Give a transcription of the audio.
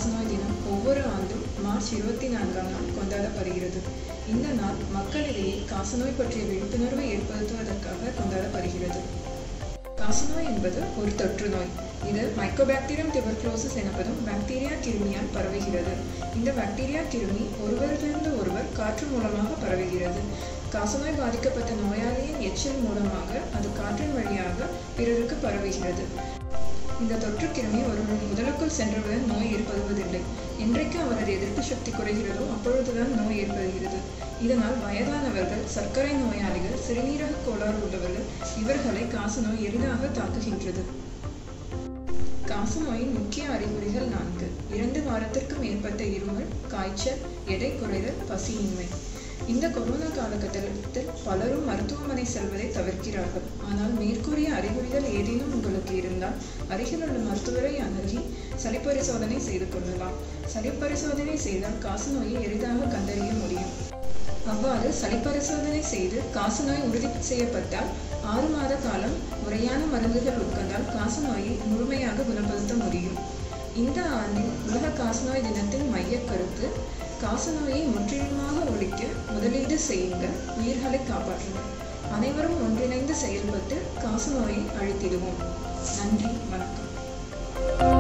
காசநோய் தினம் ஒவ்வொரு ஆண்டும் மார்ச் இருபத்தி நான்காம் நாள் கொண்டாடப்படுகிறது இந்த நாள் மக்களிடையே காசநோய் பற்றிய விழிப்புணர்வை ஏற்படுத்துவதற்காக கொண்டாடப்படுகிறது காசநோய் என்பது ஒரு தொற்று நோய் இது மைக்கோபாக்டீரியம் டியூபர்குலோசிஸ் எனப்படும் பாக்டீரியா கிருமியால் பரவுகிறது இந்த பாக்டீரியா கிருமி ஒருவரிலிருந்து ஒருவர் காற்று மூலமாக பரவுகிறது காசநோய் பாதிக்கப்பட்ட நோயாளியின் எச்சில் மூலமாக அது காற்றின் வழியாக பிறருக்கு பரவுகிறது இந்த தொற்று கிருமி ஒருவரின் உடலுக்குள் சென்றவுடன் நோய் ஏற்படுவதில்லை என்றைக்கு அவரது எதிர்ப்பு சக்தி குறைகிறதோ அப்பொழுதுதான் நோய் ஏற்படுகிறது இதனால் வயதானவர்கள் சர்க்கரை நோயாளிகள் சிறுநீரக கோளாறு உள்ளவர்கள் இவர்களை காசநோய் எளிதாக தாக்குகின்றது காசநோயின் முக்கிய அறிகுறிகள் நான்கு இரண்டு வாரத்திற்கு மேற்பட்ட இருமல் காய்ச்சல் எடை குறைதல் பசியின்மை இந்த கொரோனா காலகட்டத்தில் பலரும் மருத்துவமனை செல்வதை தவிர்க்கிறார்கள் ஆனால் மேற்கூறிய அறிகுறிகள் ஏதேனும் உங்களுக்கு இருந்தால் அருகிலுள்ள மருத்துவரை அணுகி சளி பரிசோதனை செய்து கொள்ளலாம் சளி பரிசோதனை செய்தால் காசநோயை எளிதாக கண்டறிய முடியும் அவ்வாறு சளி பரிசோதனை செய்து காசநோய் உறுதி செய்யப்பட்டால் ஆறு மாத காலம் முறையான மருந்துகள் உட்கொண்டால் காசநோயை முழுமையாக குணப்படுத்த முடியும் இந்த ஆண்டின் உலக காசநோய் தினத்தின் மையக் கருத்து காசநோயை முற்றிலுமாக ஒழிக்க முதலீடு செய்யுங்கள் உயிர்களை காப்பாற்றுங்கள் அனைவரும் ஒன்றிணைந்து செயல்பட்டு காசநோயை அழித்திடுவோம் நன்றி வணக்கம்